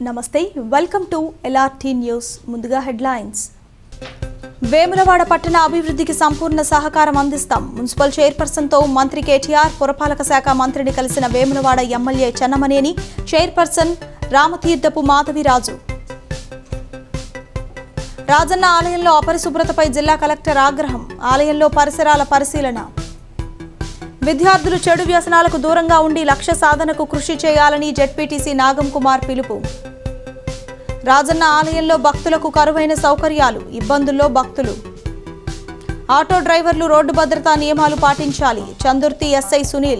నమస్తే welcome to LRT news ముందుగా headlines Vemulawada పట్టణ అభివృద్ధికి సంపూర్ణ సహకారం అందిస్తాం మున్సిపల్ చైర్పర్సన్తో మంత్రి కేటీఆర్ పురపాలక శాఖ మంత్రిని కలిసిన వేములవాడ ఎమ్మెల్యే చెన్నమనేని చైర్పర్సన్ రామతీర్థపు మాధవిరాజు రాజన్న ఆలయంలో అపరిశుభ్రతపై జిల్లా కలెక్టర్ ఆగ్రహం ఆలయంలో పరిసరాల పరిశీలన విద్యార్థులు చెడు వ్యసనాలకు దూరంగా ఉండి లక్ష్య సాధనకు కృషి చేయాలని జెడ్పీటీసీ నాగం కుమార్ పిలుపు రాజన్న ఆలయంలో భక్తులకు కరువైన సౌకర్యాలు ఇబ్బందుల్లో భక్తులు ఆటో డ్రైవర్లు రోడ్డు భద్రతా నియమాలు పాటించాలి చందుర్తి ఎస్ఐ సునీల్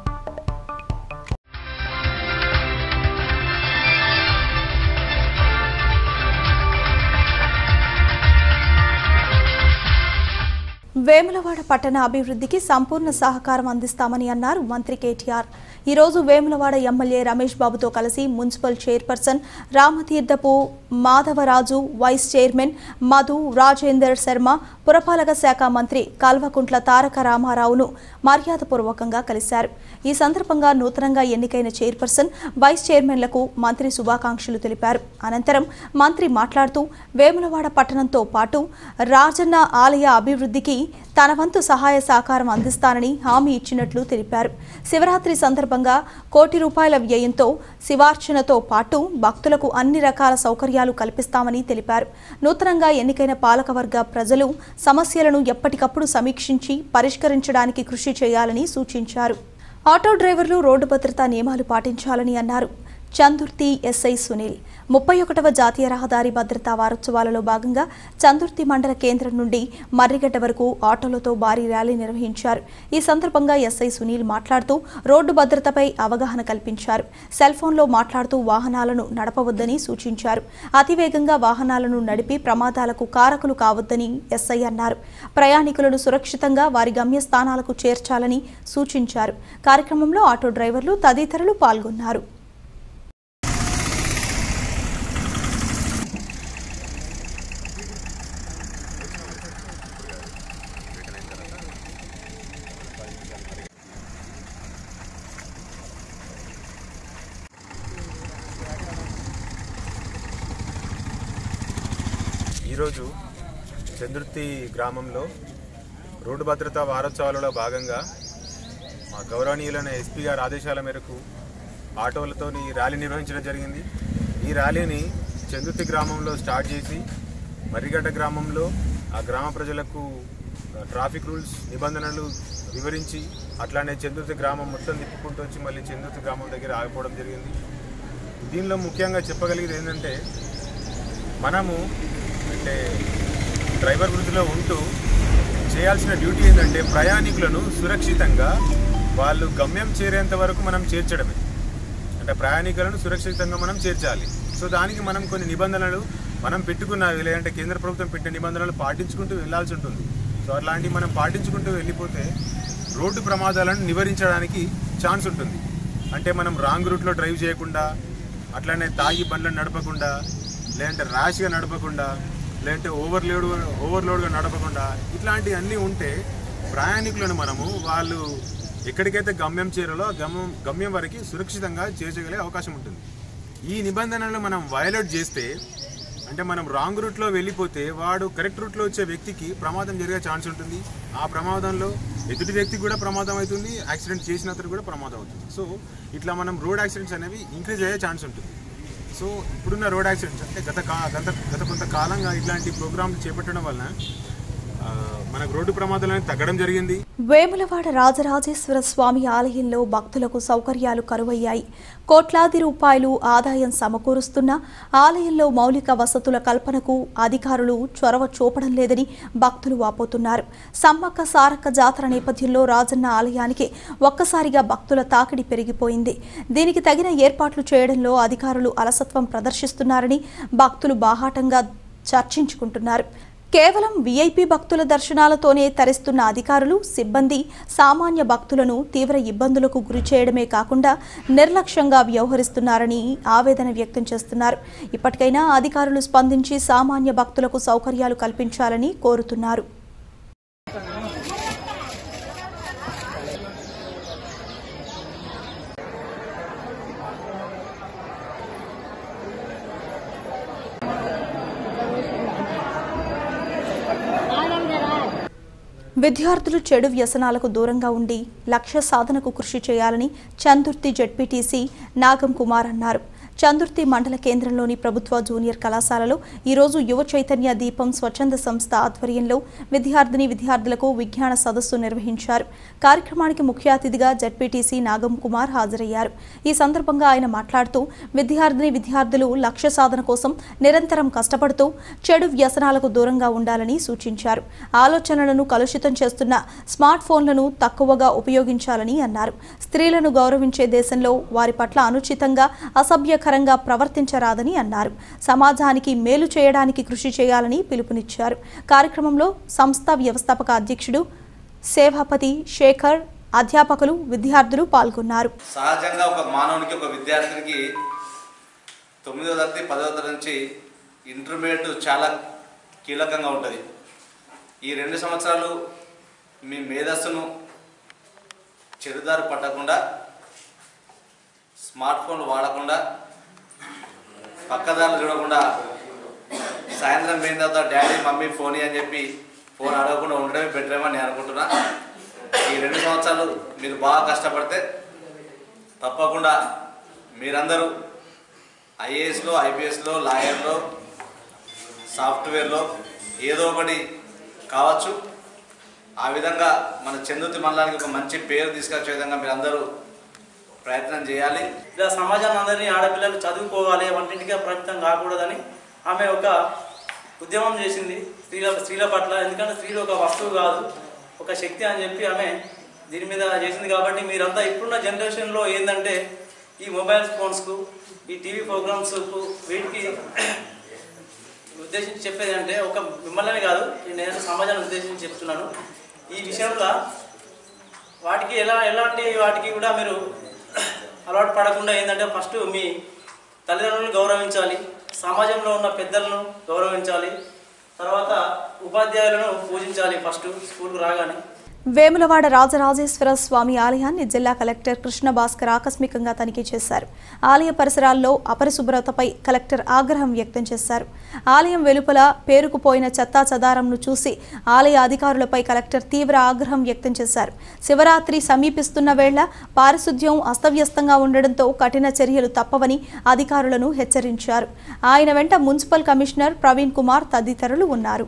వేములవాడ పట్టణ అభివృద్ధికి సంపూర్ణ సహకారం అందిస్తామని అన్నారు మంత్రి కేటీఆర్ ఈరోజు వేములవాడ ఎమ్మెల్యే రమేష్ బాబుతో కలిసి municipal chairperson Ramatheerthapu Madhavaraju vice chairman Madhu Rajender Sharma పురపాలక శాఖ మంత్రి కల్వకుంట్ల తారక రామారావును మర్యాదపూర్వకంగా కలిశారు ఈ సందర్భంగా నూతనంగా ఎన్నికైన చైర్పర్సన్ వైస్ చైర్మన్లకు మంత్రి శుభాకాంక్షలు తెలిపారు అనంతరం మంత్రి మాట్లాడుతూ వేములవాడ పట్టణంతో పాటు రాజన్న ఆలయ అభివృద్ధికి తన వంతు సహాయ సహకారం అందిస్తానని హామీ ఇచ్చినట్లు తెలిపారు శివరాత్రి సందర్భంగా కోటి రూపాయల వ్యయంతో శివార్చనతో పాటు భక్తులకు అన్ని రకాల సౌకర్యాలు కల్పిస్తామని తెలిపారు నూతనంగా ఎన్నికైన పాలకవర్గ ప్రజలు సమస్యలను ఎప్పటికప్పుడు సమీక్షించి పరిష్కరించడానికి కృషి చేయాలని సూచించారు ఆటో డ్రైవర్లు రోడ్డు భద్రతా నియమాలు పాటించాలని అన్నారు చందుర్తి ఎస్ఐ సునీల్ ముప్పై ఒకటవ జాతీయ రహదారి భద్రతా వారోత్సవాలలో భాగంగా చందుర్తి మండల కేంద్రం నుండి మర్రిగడ్డ వరకు ఆటోలతో భారీ ర్యాలీ నిర్వహించారు ఈ సందర్భంగా ఎస్ఐ సునీల్ మాట్లాడుతూ రోడ్డు భద్రతపై అవగాహన కల్పించారు సెల్ ఫోన్లో మాట్లాడుతూ వాహనాలను నడపవద్దని సూచించారు అతివేగంగా వాహనాలను నడిపి ప్రమాదాలకు కారకులు కావద్దని ఎస్ఐ అన్నారు ప్రయాణికులను సురక్షితంగా వారి గమ్యస్థానాలకు చేర్చాలని సూచించారు కార్యక్రమంలో ఆటో డ్రైవర్లు తదితరులు పాల్గొన్నారు ఈరోజు చంద్రుతి గ్రామంలో రోడ్డు భద్రతా వారోత్సవాలలో భాగంగా మా గౌరవనీయులైన ఎస్పీ గారి ఆదేశాల మేరకు ఆటోలతో ఈ ర్యాలీ నిర్వహించడం జరిగింది ఈ ర్యాలీని చందుర్తి గ్రామంలో స్టార్ట్ చేసి మర్రిగడ్డ గ్రామంలో ఆ గ్రామ ప్రజలకు ఆ, ట్రాఫిక్ రూల్స్ నిబంధనలు వివరించి అట్లానే చందుర్తి గ్రామం మొత్తం తిప్పుకుంటూ వచ్చి మళ్ళీ చందుర్తి గ్రామం దగ్గర ఆగిపోవడం జరిగింది దీనిలో ముఖ్యంగా చెప్పగలిగేది ఏంటంటే మనము అంటే డ్రైవర్ వృత్తిలో ఉంటూ చేయాల్సిన డ్యూటీ ఏంటంటే ప్రయాణికులను సురక్షితంగా వాళ్ళు గమ్యం చేరేంత వరకు మనం చేర్చడమే అంటే ప్రయాణికులను సురక్షితంగా మనం చేర్చాలి సో దానికి మనం కొన్ని నిబంధనలు మనం పెట్టుకున్నవి లేదంటే కేంద్ర ప్రభుత్వం పెట్టిన నిబంధనలు పాటించుకుంటూ వెళ్ళాల్సి ఉంటుంది సో అట్లాంటివి మనం పాటించుకుంటూ వెళ్ళిపోతే రోడ్డు ప్రమాదాలను నివారించడానికి ఛాన్స్ ఉంటుంది అంటే మనం రాంగ్ రూట్లో డ్రైవ్ చేయకుండా అట్లానే తాగి బండ్లను నడపకుండా లేదంటే ర్యాష్గా నడపకుండా లేదంటే ఓవర్లోడ్ ఓవర్లోడ్గా నడపకుండా ఇట్లాంటివి అన్నీ ఉంటే ప్రయాణికులను మనము వాళ్ళు ఎక్కడికైతే గమ్యం చేరాలో ఆ గమ్యం గమ్యం వరకు సురక్షితంగా చేర్చగలిగే అవకాశం ఉంటుంది ఈ నిబంధనలు మనం వయలేట్ చేస్తే అంటే మనం రాంగ్ రూట్లో వెళ్ళిపోతే వాడు కరెక్ట్ రూట్లో వచ్చే వ్యక్తికి ప్రమాదం జరిగే ఛాన్స్ ఉంటుంది ఆ ప్రమాదంలో ఎదుటి వ్యక్తికి కూడా ప్రమాదం అవుతుంది యాక్సిడెంట్ చేసిన అతను కూడా ప్రమాదం అవుతుంది సో ఇట్లా మనం రోడ్ యాక్సిడెంట్స్ అనేవి ఇంక్రీజ్ అయ్యే ఛాన్స్ ఉంటుంది సో ఇప్పుడున్న రోడ్ యాక్సిడెంట్స్ అంటే గత కా గత గత కొంతకాలంగా ఇట్లాంటి ప్రోగ్రాంలు చేపట్టడం వలన ఆ, మనకు రోడ్డు ప్రమాదాలు అనేవి తగ్గడం జరిగింది వేములవాడ రాజరాజేశ్వర స్వామి ఆలయంలో భక్తులకు సౌకర్యాలు కరువయ్యాయి కోట్లాది రూపాయలు ఆదాయం సమకూరుస్తున్న ఆలయంలో మౌలిక వసతుల కల్పనకు అధికారులు చొరవ చూపడం లేదని భక్తులు వాపోతున్నారు సమ్మక్క సారక్క జాతర నేపథ్యంలో రాజన్న ఆలయానికి ఒక్కసారిగా భక్తుల తాకిడి పెరిగిపోయింది దీనికి తగిన ఏర్పాట్లు చేయడంలో అధికారులు అలసత్వం ప్రదర్శిస్తున్నారని భక్తులు బాహాటంగా చర్చించుకుంటున్నారు కేవలం వీఐపీ భక్తుల దర్శనాలతోనే తరిస్తున్న అధికారులు సిబ్బంది సామాన్య భక్తులను తీవ్ర ఇబ్బందులకు గురి చేయడమే కాకుండా నిర్లక్ష్యంగా వ్యవహరిస్తున్నారని ఆవేదన వ్యక్తం చేస్తున్నారు ఇప్పటికైనా అధికారులు స్పందించి సామాన్య భక్తులకు సౌకర్యాలు కల్పించాలని కోరుతున్నారు విద్యార్థులు చెడు వ్యసనాలకు దూరంగా ఉండి లక్ష్య సాధనకు కృషి చేయాలని చందుర్తి జెడ్పీటీసీ నాగం కుమార్ అన్నారు చందుర్తి మండల కేంద్రంలోని ప్రభుత్వ జూనియర్ కళాశాలలో ఈరోజు యువ చైతన్య దీపం స్వచ్ఛంద సంస్థ ఆధ్వర్యంలో విద్యార్థిని విద్యార్థులకు విజ్ఞాన సదస్సు నిర్వహించారు కార్యక్రమానికి ముఖ్య అతిథిగా జెడ్పీటీసీ నాగం కుమార్ హాజరయ్యారు ఈ సందర్భంగా ఆయన మాట్లాడుతూ విద్యార్థిని విద్యార్థులు లక్ష్య సాధన కోసం నిరంతరం కష్టపడుతూ చెడు వ్యసనాలకు దూరంగా ఉండాలని సూచించారు ఆలోచనలను కలుషితం చేస్తున్న స్మార్ట్ ఫోన్లను తక్కువగా ఉపయోగించాలని అన్నారు స్త్రీలను గౌరవించే దేశంలో వారి పట్ల అనుచితంగా అసభ్యకరంగా ప్రవర్తించరాదని అన్నారు సమాజానికి మేలు చేయడానికి కృషి చేయాలని పిలుపునిచ్చారు కార్యక్రమంలో సంస్థ వ్యవస్థాపక అధ్యక్షుడు సేవాపతి శేఖర్ అధ్యాపకులు విద్యార్థులు పాల్గొన్నారు సహజంగా ఒక మానవునికి ఒక విద్యార్థినికి తొమ్మిదో తరగతి పదవ తరగతి నుంచి ఇంటర్మీడియట్ చాలా కీలకంగా ఉంటుంది ఈ రెండు సంవత్సరాలు మీ మేధస్సును చెడుదారి పట్టకుండా స్మార్ట్ ఫోన్లు వాడకుండా పక్కదారులు చూడకుండా సాయంత్రం పోయిన తర్వాత డాడీ మమ్మీ ఫోన్ అని చెప్పి ఫోన్ అడగకుండా ఉండడమే బెటర్ ఏమో నేను అనుకుంటున్నా ఈ రెండు సంవత్సరాలు మీరు బాగా కష్టపడితే తప్పకుండా మీరందరూ ఐఏఎస్లో ఐపీఎస్లో లాయర్లో సాఫ్ట్వేర్లో ఏదో ఒకటి కావచ్చు ఆ విధంగా మన చందుతి మండలానికి ఒక మంచి పేరు తీసుకొచ్చే విధంగా మీరందరూ ప్రయత్నం చేయాలి ఇలా సమాజాన్ని అందరినీ ఆడపిల్లలు చదువుకోవాలి వంటింటిగా ప్రయత్నం కాకూడదని ఆమె ఒక ఉద్యమం చేసింది స్త్రీల స్త్రీల పట్ల ఎందుకంటే స్త్రీలు ఒక వస్తువు కాదు ఒక శక్తి అని చెప్పి ఆమె దీని మీద చేసింది కాబట్టి మీరంతా ఇప్పుడున్న జనరేషన్లో ఏంటంటే ఈ మొబైల్ ఫోన్స్కు ఈ టీవీ ప్రోగ్రామ్స్కు వీటికి ఉద్దేశించి చెప్పేది అంటే ఒక మిమ్మల్ని కాదు నేను సమాజాన్ని ఉద్దేశించి చెప్తున్నాను ఈ విషయంలో వాటికి ఎలా ఎలాంటి వాటికి కూడా మీరు అలవాటు పడకుండా ఏంటంటే ఫస్ట్ మీ తల్లిదండ్రులను గౌరవించాలి సమాజంలో ఉన్న పెద్దలను గౌరవించాలి తర్వాత ఉపాధ్యాయులను పూజించాలి ఫస్ట్ స్కూల్కి రాగానే వేములవాడ రాజరాజేశ్వర స్వామి ఆలయాన్ని జిల్లా కలెక్టర్ కృష్ణ భాస్కర్ ఆకస్మికంగా తనిఖీ చేశారు ఆలయ పరిసరాల్లో అపరిశుభ్రతపై కలెక్టర్ ఆగ్రహం వ్యక్తం చేశారు ఆలయం వెలుపల పేరుకుపోయిన చెత్తా చెదారంను చూసి ఆలయ అధికారులపై కలెక్టర్ తీవ్ర ఆగ్రహం వ్యక్తం చేశారు శివరాత్రి సమీపిస్తున్న వేళ పారిశుద్ధ్యం అస్తవ్యస్తంగా ఉండడంతో కఠిన చర్యలు తప్పవని అధికారులను హెచ్చరించారు ఆయన వెంట మున్సిపల్ కమిషనర్ ప్రవీణ్ కుమార్ తదితరులు ఉన్నారు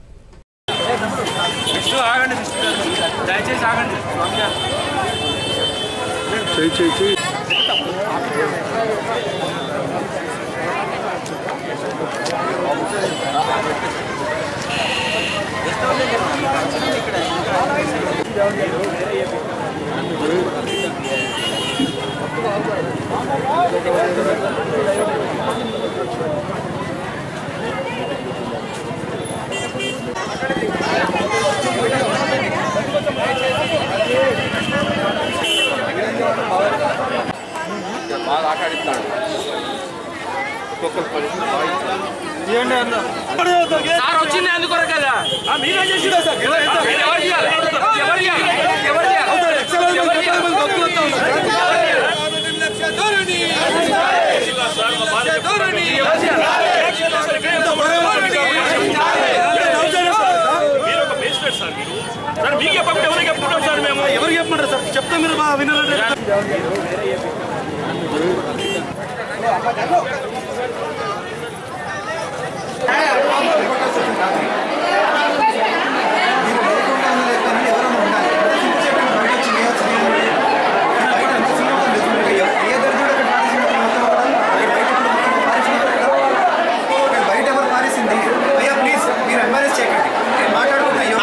విష్ణు ఆగండి విష్ణు గారు దయచేసి ఆగండి స్వామి గారు సార్ వచ్చింది అందుకొరకు కదా ఆ, మీరే చేసిరా సార్ ఎవరు చేయాలి? ఎవరు చేయాలి? ఎవరు చేయాలి? ఎవరు చేయాలి? మీరు ఒక మేజిస్ట్రేట్ సార్ మీరు సార్ మీకు చెప్పకుండా ఎవరికి చెప్పుకుంటాం సార్ మేము ఎవరు చెప్పమంటారు సార్ చెప్తే మీరు బాగా వినాలంటే బయట ఎవరు పారేసింది అయ్యా ప్లీజ్ మీరు ఎంబారెస్ చేయకండి నేను మాట్లాడుకుంటా అయ్యో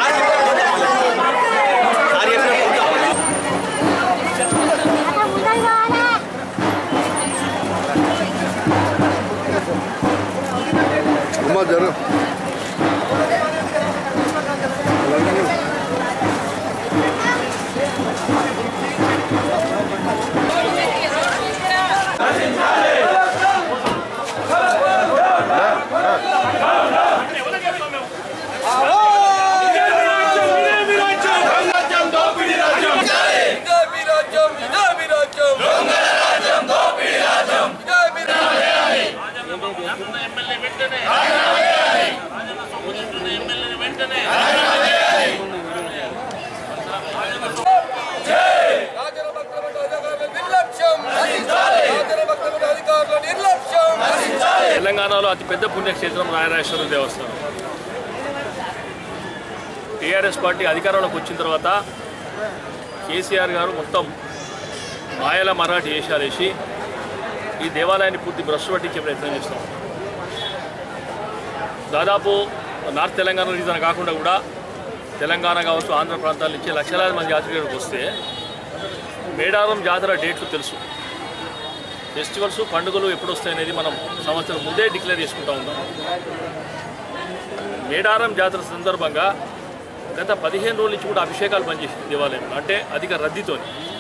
అమ్మ జరు తెలంగాణలో అతిపెద్ద పుణ్యక్షేత్రం రాయరాజేశ్వర దేవస్థానం టీఆర్ఎస్ పార్టీ అధికారంలోకి వచ్చిన తర్వాత కేసీఆర్ గారు మొత్తం మాయల మరాఠీ వేషాలు వేసి ఈ దేవాలయాన్ని పూర్తి భ్రష్టు పట్టించే ప్రయత్నం చేస్తాం దాదాపు నార్త్ తెలంగాణ రీజన్ కాకుండా కూడా తెలంగాణ కావచ్చు ఆంధ్ర ప్రాంతాల నుంచి లక్షలాది మంది యాత్రికులకు వస్తే మేడారం జాతర డేట్లు తెలుసు ఫెస్టివల్స్ పండుగలు ఎప్పుడు వస్తాయనేది మనం సంవత్సరం ముందే డిక్లేర్ చేసుకుంటూ ఉంటాం మేడారం జాతర సందర్భంగా గత పదిహేను రోజుల నుంచి కూడా అభిషేకాలు పనిచేసింది దేవాలయం అంటే అధిక రద్దీతో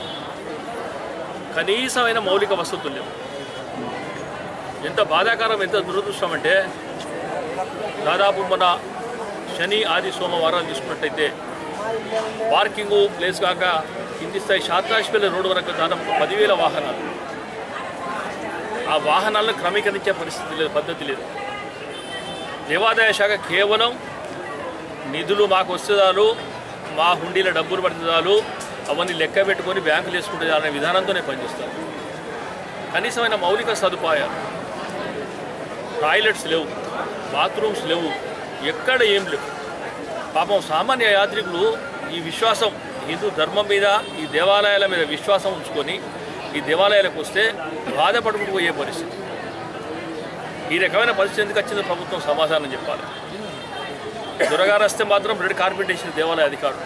కనీసమైన మౌలిక వసతులు లేవు ఎంత బాధాకరం ఎంత దురదృష్టం అంటే దాదాపు మన శని ఆది సోమవారం తీసుకున్నట్టయితే పార్కింగ్ ప్లేస్ కాక కింది స్థాయి శాతాశ్పల్లి రోడ్డు వరకు దాదాపు పదివేల వాహనాలు ఆ వాహనాలను క్రమీకరించే పరిస్థితి లేదు పద్ధతి లేదు దేవాదాయ శాఖ కేవలం నిధులు మాకు వస్తుందాలు మా హుండీల డబ్బులు పడుతుందాలు అవన్నీ లెక్క పెట్టుకొని బ్యాంకులు వేసుకుంటే అనే విధానంతోనే పనిచేస్తారు కనీసమైన మౌలిక సదుపాయాలు టాయిలెట్స్ లేవు బాత్రూమ్స్ లేవు ఎక్కడ ఏం లేవు పాపం సామాన్య యాత్రికులు ఈ విశ్వాసం హిందూ ధర్మం మీద ఈ దేవాలయాల మీద విశ్వాసం ఉంచుకొని ఈ దేవాలయాలకు వస్తే బాధపడుకుంటూ పోయే పరిస్థితి ఈ రకమైన పరిస్థితి ఎందుకు వచ్చిందో ప్రభుత్వం సమాధానం చెప్పాలి దొరగారు వస్తే మాత్రం రెడ్ కార్పెట్ వేసిన దేవాలయ అధికారులు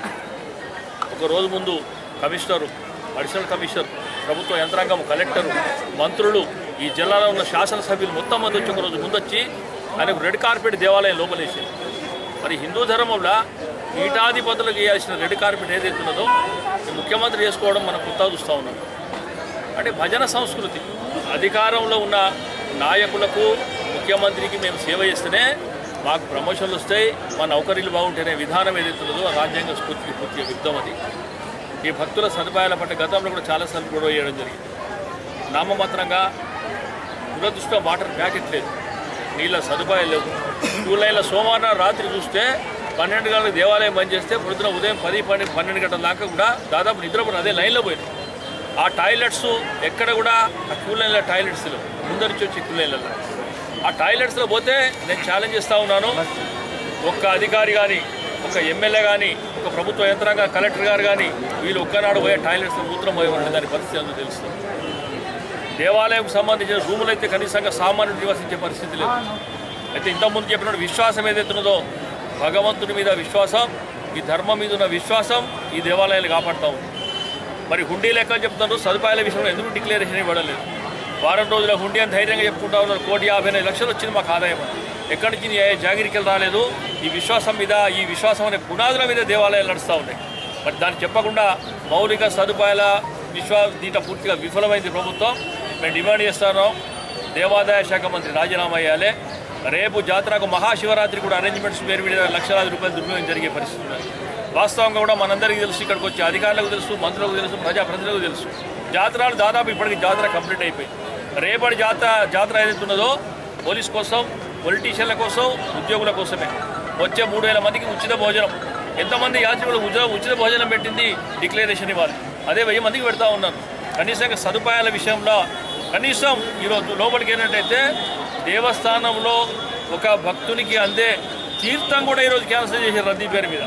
ఒక రోజు ముందు కమిషనరు అడిషనల్ కమిషనర్ ప్రభుత్వ యంత్రాంగం కలెక్టరు మంత్రులు ఈ జిల్లాలో ఉన్న శాసనసభ్యులు మొత్తం మంది వచ్చి ఒక రోజు ముందొచ్చి ఆయనకు రెడ్ కార్పెట్ దేవాలయం లోపలేసింది మరి హిందూ ధర్మంలో పీఠాధిపతులకు వేయాల్సిన రెడ్ కార్పెట్ ఏదైతే ఉన్నదో ఈ ముఖ్యమంత్రి చేసుకోవడం మనం కొత్తగా చూస్తూ ఉన్నాం అంటే భజన సంస్కృతి అధికారంలో ఉన్న నాయకులకు ముఖ్యమంత్రికి మేము సేవ చేస్తేనే మాకు ప్రమోషన్లు వస్తాయి మా నౌకరీలు బాగుంటేనే విధానం ఏదైతే ఉన్నదో ఆ రాజ్యాంగ స్ఫూర్తికి పూర్తిగా విరుద్ధం అది ఈ భక్తుల సదుపాయాల పట్ల గతంలో కూడా చాలాసార్లు గొడవ చేయడం జరిగింది నామమాత్రంగా దురదృష్టం వాటర్ ప్యాకెట్ లేదు నీళ్ళ సదుపాయాలు లేవు టూ లైన్ల సోమవారం రాత్రి చూస్తే పన్నెండు గంటలకు దేవాలయం బంద్ చేస్తే పొద్దున ఉదయం పది పన్నెండు పన్నెండు గంటల దాకా కూడా దాదాపు నిద్రపోయిన అదే లైన్లో పోయింది ఆ టాయిలెట్స్ ఎక్కడ కూడా ఆ క్యూ లైన్ల టాయిలెట్స్ లేవు ముందర నుంచి వచ్చి క్యూ లైన్లలో ఆ టాయిలెట్స్లో పోతే నేను ఛాలెంజ్ చేస్తూ ఉన్నాను ఒక్క అధికారి కానీ ఒక ఎమ్మెల్యే కానీ ఒక ప్రభుత్వ యంత్రాంగ కలెక్టర్ గారు కానీ వీళ్ళు ఒక్కనాడు పోయే టాయిలెట్స్లో మూత్రం పోయి ఉండే దాని పరిస్థితి ఏంటో తెలుస్తుంది దేవాలయం సంబంధించిన రూములు అయితే కనీసంగా సామాన్యుడు నివసించే పరిస్థితి లేదు అయితే ఇంతకుముందు చెప్పినట్టు విశ్వాసం ఏదైతే ఉన్నదో భగవంతుడి మీద విశ్వాసం ఈ ధర్మం మీద ఉన్న విశ్వాసం ఈ దేవాలయాలు కాపాడుతూ ఉంది మరి హుండీ లెక్కలు చెప్తున్నారు సదుపాయాల విషయంలో ఎందుకు డిక్లరేషన్ ఇవ్వడం లేదు వారం రోజుల హుండీ అని ధైర్యంగా చెప్పుకుంటా ఉన్నారు కోటి యాభై ఎనిమిది లక్షలు వచ్చింది మాకు ఆదాయం అని. ఎక్కడి నుంచి ఏ జాగిరికలు రాలేదు ఈ విశ్వాసం మీద ఈ విశ్వాసం అనే పునాదుల మీద దేవాలయాలు నడుస్తూ ఉన్నాయి మరి దాన్ని చెప్పకుండా మౌలిక సదుపాయాల విశ్వాస దీంట్లో పూర్తిగా విఫలమైంది ప్రభుత్వం మేము డిమాండ్ చేస్తున్నాం దేవాదాయ శాఖ మంత్రి రాజీనామా చేయాలి రేపు జాతరకు మహాశివరాత్రి కూడా అరేంజ్మెంట్స్ పేరు మీద లక్షలాది రూపాయలు దుర్వినియోగం జరిగే పరిస్థితి ఉన్నది వాస్తవంగా కూడా మనందరికీ తెలుసు ఇక్కడికి వచ్చి అధికారులకు తెలుసు మంత్రులకు తెలుసు ప్రజాప్రతినిధులకు తెలుసు జాతరలు దాదాపు ఇప్పటికి జాతర కంప్లీట్ అయిపోయింది రేపటి జాతర జాతర ఏదైతే ఉన్నదో పోలీస్ కోసం పొలిటీషియన్ల కోసం ఉద్యోగుల కోసమే వచ్చే మూడు వేల మందికి ఉచిత భోజనం ఎంతమంది యాత్రికులకు ఉచిత ఉచిత భోజనం పెట్టింది డిక్లరేషన్ ఇవ్వాలి అదే వెయ్యి మందికి పెడతా ఉన్నారు కనీసంగా సదుపాయాల విషయంలో కనీసం ఈరోజు లోపలికి ఏంటంటే దేవస్థానంలో ఒక భక్తునికి అందే తీర్థం కూడా ఈరోజు క్యాన్సిల్ చేశారు రద్దీ పేరు మీద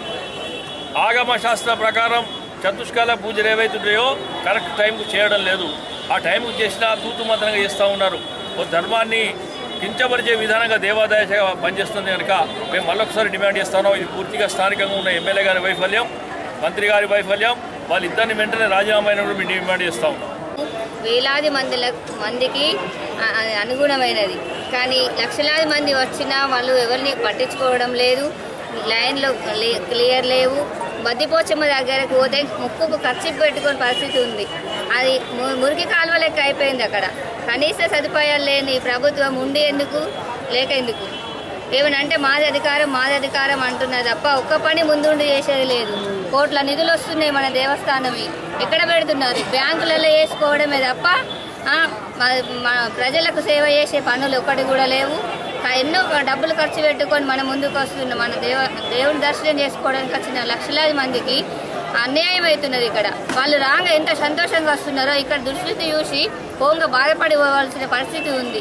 ఆగమ శాస్త్ర ప్రకారం చతుష్కాల పూజలు ఏవైతున్నాయో కరెక్ట్ టైంకు చేయడం లేదు ఆ టైంకు చేసినా తూతు మంత్రంగా చేస్తూ ఉన్నారు ఓ ధర్మాన్ని కించపరిచే విధానంగా దేవాదాయ శాఖ పనిచేస్తుంది కనుక మేము మళ్ళొకసారి డిమాండ్ చేస్తున్నాం ఇది పూర్తిగా స్థానికంగా ఉన్న ఎమ్మెల్యే గారి వైఫల్యం మంత్రి గారి వైఫల్యం వాళ్ళిద్దరిని వెంటనే రాజీనామా అయినప్పుడు మేము డిమాండ్ చేస్తూ ఉన్నాం వేలాది మందిల మందికి అ- అ- అనుగుణమైనది కానీ లక్షలాది మంది వచ్చినా వాళ్ళు ఎవరిని పట్టించుకోవడం లేదు లైన్లో లే- క్లియర్ లేవు బద్దిపోచమ్మ దగ్గరకు పోతే ముక్కుకు ఖర్చు పెట్టుకునే పరిస్థితి ఉంది అది ము- మురికి కాలువ లెక్క అయిపోయింది అక్కడ కనీస సదుపాయాలు లేని ప్రభుత్వం ఉండి ఎందుకు లేక ఎందుకు ఏమనంటే మాది అధికారం మాది అధికారం అంటున్నది తప్ప ఒక్క పని ముందుండి చేసేది లేదు కోట్ల నిధులు వస్తున్నాయి మన దేవస్థానవి ఎక్కడ పెడుతున్నారు బ్యాంకులలో వేసుకోవడమే తప్ప ఆ, మ- మన ప్రజలకు సేవ చేసే పనులు ఒక్కటి కూడా లేవు కా- ఎన్నో డబ్బులు ఖర్చు పెట్టుకొని మన ముందుకు వస్తున్న మన దేవ దేవుని దర్శనం చేసుకోవడానికి వచ్చిన లక్షలాది మందికి అన్యాయం అవుతున్నది ఇక్కడ వాళ్ళు రాగా ఎంత సంతోషంగా వస్తున్నారో ఇక్కడ దుస్థితి చూసి పోంగా బాధపడి పోవాల్సిన పరిస్థితి ఉంది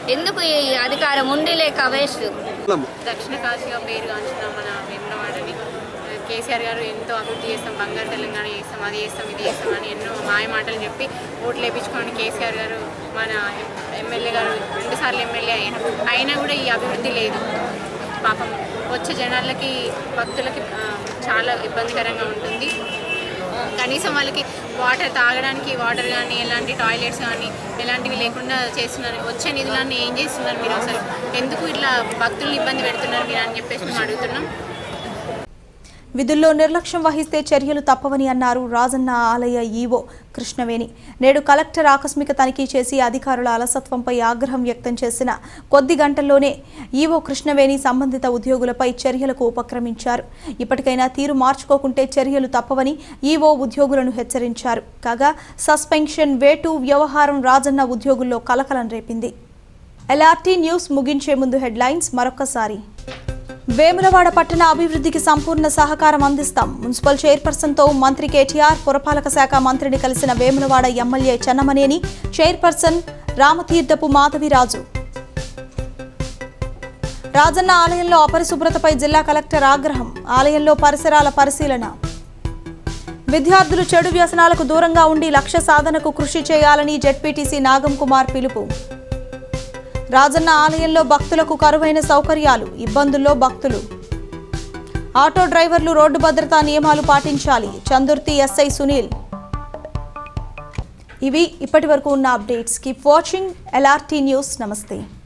ఎందుకు ఈ అధికారం ఉండి లేక వేస్ట్ దక్షిణ కాశీగా పేరుగాంచిన మన వేములవాడని కేసీఆర్ గారు ఎంతో అభివృద్ధి చేస్తాం బంగారు తెలంగాణ చేస్తాం అది చేస్తాం ఇది చేస్తాం అని ఎన్నో మాయ మాటలు చెప్పి ఓట్లు వేయించుకోండి కేసీఆర్ గారు మన ఎమ్మెల్యే గారు రెండుసార్లు ఎమ్మెల్యే అయినా అయినా కూడా ఈ అభివృద్ధి లేదు పాపం వచ్చే జనాలకి భక్తులకి ఆ, చాలా ఇబ్బందికరంగా ఉంటుంది కనీసం వాళ్ళకి వాటర్ తాగడానికి వాటర్ కానీ ఎలాంటి టాయిలెట్స్ కానీ ఎలాంటివి లేకుండా చేస్తున్నారు వచ్చే నిధులన్నీ ఏం చేస్తున్నారు మీరు అసలు ఎందుకు ఇట్లా భక్తుల్ని ఇబ్బంది పెడుతున్నారు మీరు అని చెప్పేసి మేము అడుగుతున్నాం విధుల్లో నిర్లక్ష్యం వహిస్తే చర్యలు తప్పవని అన్నారు రాజన్న ఆలయ ఈవో కృష్ణవేణి నేడు కలెక్టర్ ఆకస్మిక తనిఖీ చేసి అధికారుల అలసత్వంపై ఆగ్రహం వ్యక్తం చేసిన కొద్ది గంటల్లోనే ఈవో కృష్ణవేణి సంబంధిత ఉద్యోగులపై చర్యలకు ఉపక్రమించారు ఇప్పటికైనా తీరు మార్చుకోకుంటే చర్యలు తప్పవని ఈవో ఉద్యోగులను హెచ్చరించారు కాగా సస్పెన్షన్ వేటు వ్యవహారం రాజన్న ఉద్యోగుల్లో కలకలం రేపింది ఎల్ఆర్టీ న్యూస్ ముగించే ముందు హెడ్లైన్స్ మరొకసారి వేములవాడ పట్టణ అభివృద్ధికి సంపూర్ణ సహకారం అందిస్తాం మున్సిపల్ చైర్పర్సన్తో మంత్రి కేటీఆర్ పురపాలక శాఖ మంత్రిని కలిసిన వేములవాడ ఎమ్మెల్యే చెన్నమనేని చైర్పర్సన్ రామతీర్థపు మాధవిరాజు రాజన్న ఆలయంలో అపరిశుభ్రతపై జిల్లా కలెక్టర్ ఆగ్రహం ఆలయంలో పరిసరాల పరిశీలన విద్యార్థులు చెడు వ్యసనాలకు దూరంగా ఉండి లక్ష్య సాధనకు కృషి చేయాలని జెడ్పీటీసీ నాగం కుమార్ పిలుపు రాజన్న ఆలయంలో భక్తులకు కరువైన సౌకర్యాలు ఇబ్బందుల్లో భక్తులు ఆటో డ్రైవర్లు రోడ్డు భద్రతా నియమాలు పాటించాలి చందుర్తి ఎస్ఐ సునీల్ ఇవి ఇప్పటి వరకు ఉన్న updates keep watching LRT news నమస్తే